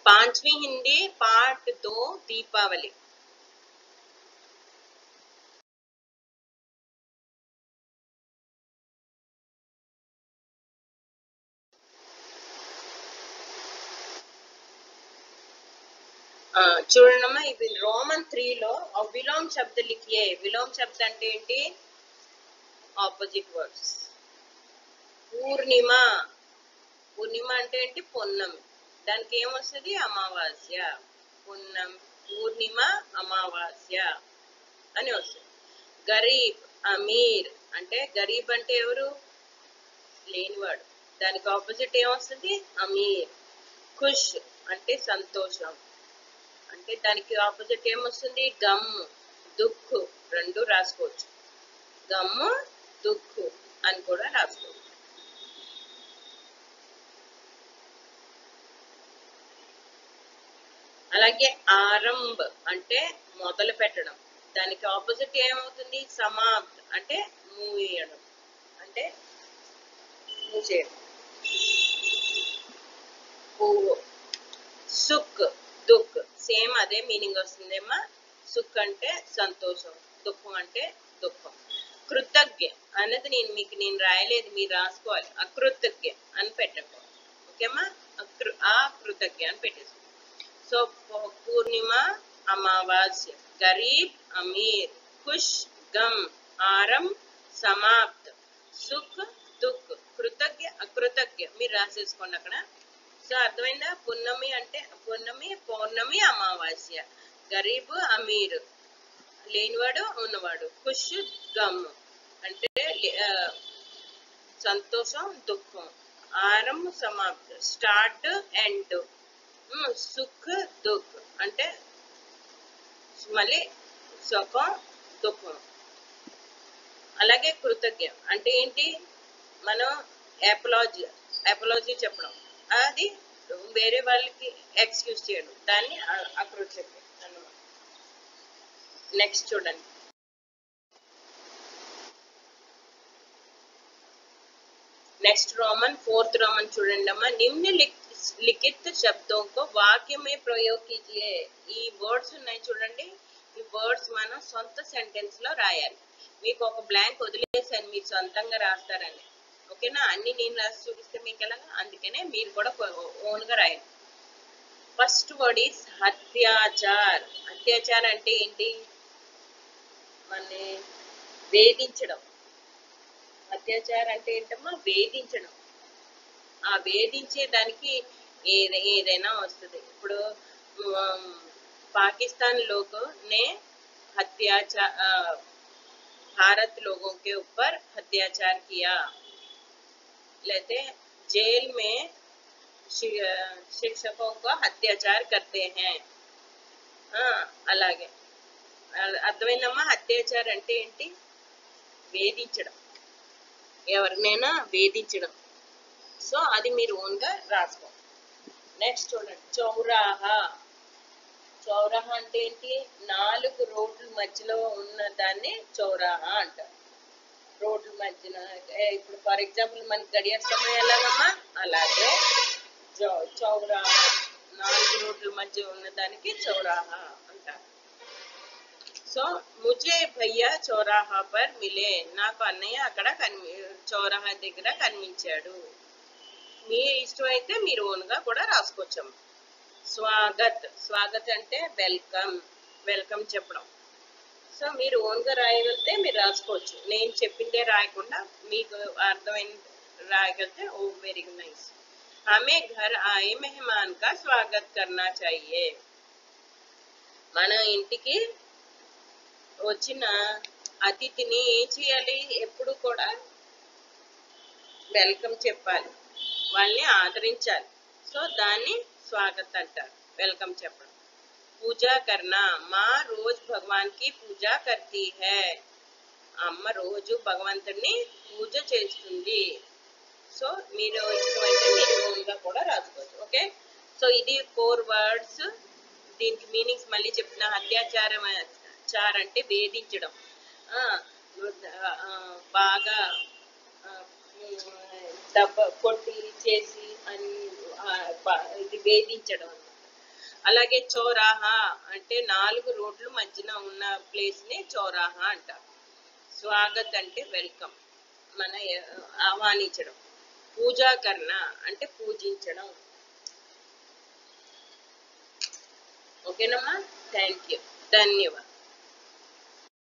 पांचवी हिंदी पार्ट दो दीपावली ఆ, చూడండమ్మా ఇది రోమన్ త్రీలో విలోమ్ శబ్ద లిఖియే విలోమ్ శబ్ద అంటే ఏంటి ఆపోజిట్ వర్డ్స్ పూర్ణిమ పూర్ణిమ అంటే ఏంటి పొన్నమి దానికి ఏమొస్తుంది అమావాస్య పున్నం పూర్ణిమ అమావాస్య అని వస్తుంది గరీబ్ అమీర్ అంటే గరీబ్ అంటే ఎవరు లేనివాడు దానికి ఆపోజిట్ ఏమొస్తుంది అమీర్ ఖుష్ అంటే సంతోషం అంటే దానికి ఆపోజిట్ ఏమొస్తుంది గమ్ దుఃఖ్ రెండు రాసుకోవచ్చు గమ్ దుఃఖ్ అని కూడా రాసుకోవచ్చు అలాగే ఆరంభ్ అంటే మొదలు పెట్టడం దానికి ఆపోజిట్ ఏమవుతుంది సమాప్త్ అంటే మూయడం అంటే మూసేయడం పువ్వు సుక్ దుఃఖ్ సేమ్ అదే మీనింగ్ వస్తుందేమా సుక్ అంటే సంతోషం దుఃఖం అంటే దుఃఖం కృతజ్ఞ అన్నది నేను మీకు నేను రాయలేదు మీరు రాసుకోవాలి అకృతజ్ఞ అని పెట్టండి ఓకేమా అకృ అకృతజ్ఞ అని పెట్టేసుకోండి సో పూ- పూర్ణిమ అమావాస్య గరీబ్ అమీర్ ఖుష్ గమ్ ఆరం సమాప్త్ సుఖ్ దుఃఖ్ కృతజ్ఞ అకృతజ్ఞ మీరు రాసేసుకోండి అక్కడ సో అర్థమైందా పున్నమి అంటే పున్నమి పౌర్ణమి అమావాస్య గరీబ్ అమీర్ లేనివాడు ఉన్నవాడు ఖుష్ గమ్ అంటే లే- ఆ, సంతోషం దుఃఖం ఆరం సమాప్త్ స్టార్ట్ ఎండ్ సుఖ్ దుఃఖ్ అంటే మళ్ళీ సుఖం దుఃఖం అలాగే కృతజ్ఞ అంటే ఏంటి మనం ఎపలాజీ ఎపలాజీ చెప్పడం అది వేరే వాళ్ళకి ఎక్స్క్యూజ్ చేయడం దాన్ని అ- అకృతజ్ఞ అన్నమాట నెక్స్ట్ చూడండి नेक्स्ट रोमन फोर्थ रोमन చూడండి అమ్మా నిమ్న లిఖిత్ శబ్దం కో వాక్య మే ప్రయోగ్ కీజియే ఈ వర్డ్స్ ఉన్నాయి చూడండి ఈ వర్డ్స్ మనం సొంత సెంటెన్స్ లో రాయాలి మీకు ఒక బ్లాంక్ వదిలేసాను మీరు సొంతంగా రాస్తారని ఓకేనా అన్ని నేను రాసి చూపిస్తే మీకు ఎలాగా అందుకనే మీరు కూడా ఓన్ గా రాయాలి ఫస్ట్ వర్డ్ ఈస్ హత్యాచార్ అత్యాచార్ అంటే ఏంటి మన వేధించడం అత్యాచారం అంటే ఏంటమ్మా వేధించడం ఆ వేధించే దానికి ఏద- ఏదైనా వస్తుంది ఇప్పుడు ఉమ్, పాకిస్తాన్ लोगों ने अत्याचार अ, भारत लोगों के ऊपर अत्याचार किया लेते जेल में शि- शिक्षकों को अत्याचार करते हैं ఆ, అలాగే అ- అర్థమైందమ్మా అత్యాచారం అంటే ఏంటి వేధించడం ఎవరినైనా వేధించడం సో అది మీరు ఓన్గా రాసుకో నెక్స్ట్ చూడండి చౌరాహా చౌరాహా అంటే ఏంటి నాలుగు రోడ్ల మధ్యలో ఉన్న దాన్ని చౌరాహా అంటారు రోడ్ల మధ్యన ఏ, ఇప్పుడు ఫర్ ఎగ్జాంపుల్ మనకి గడియార సమయం ఎలాగమ్మా అలాగే చౌ చౌరాహా నాలుగు రోడ్ల మధ్య ఉన్న దానికి చౌరాహా అంటారు సో ముజే భయ్యా చౌరాహా పర్ మిలే నాకు అన్నయ్య అక్కడ కనిపి చౌరాహా దగ్గర కనిపించాడు మీ ఇష్టం అయితే మీరు ఓన్ గా కూడా రాసుకోవచ్చమ్మ స్వాగత్ స్వాగత్ అంటే వెల్కమ్ వెల్కమ్ చెప్పడం సో మీరు ఓన్ గా రాయగలిగితే మీరు రాసుకోవచ్చు నేను చెప్పిందే రాయకుండా మీకు అర్థమైన రాయగలిగితే ఓ వెరీ నైస్ हमें घर आए मेहमान का स्वागत करना चाहिए మన ఇంటికి వచ్చిన అతిథిని ఏం చేయాలి ఎప్పుడు కూడా వెల్కమ్ చెప్పాలి వాళ్ళని ఆదరించాలి సో దాన్ని స్వాగత్ అంటారు వెల్కమ్ చెప్పడం పూజా కర్నా మా రోజ్ భగవాన్ కి పూజ కర్తీ హై అమ్మ రోజు భగవంతుడిని పూజ చేస్తుంది సో మీరు ఇష్టమైతే మీరు ఓన్గా కూడా రాసుకోవచ్చు ఓకే సో ఇది ఫోర్ వర్డ్స్ దీనికి మీనింగ్స్ మళ్ళీ చెప్తున్నా అత్యాచారం చార్ అంటే వేధించడం ఆ, ఆ, బాగా ఆ, ఉమ్, దెబ్బ కొట్టి చేసి అని ఆ, బ- ఇది వేధించడం అన్నమాట అలాగే చౌరాహా అంటే నాలుగు రోడ్లు మధ్యన ఉన్న ప్లేస్ ని చౌరాహా అంటారు స్వాగత్ అంటే వెల్కమ్ మన ఎ- ఆహ్వానించడం పూజా కర్ణ అంటే పూజించడం ఓకేనమ్మా థ్యాంక్ యూ ధన్యవాదాలు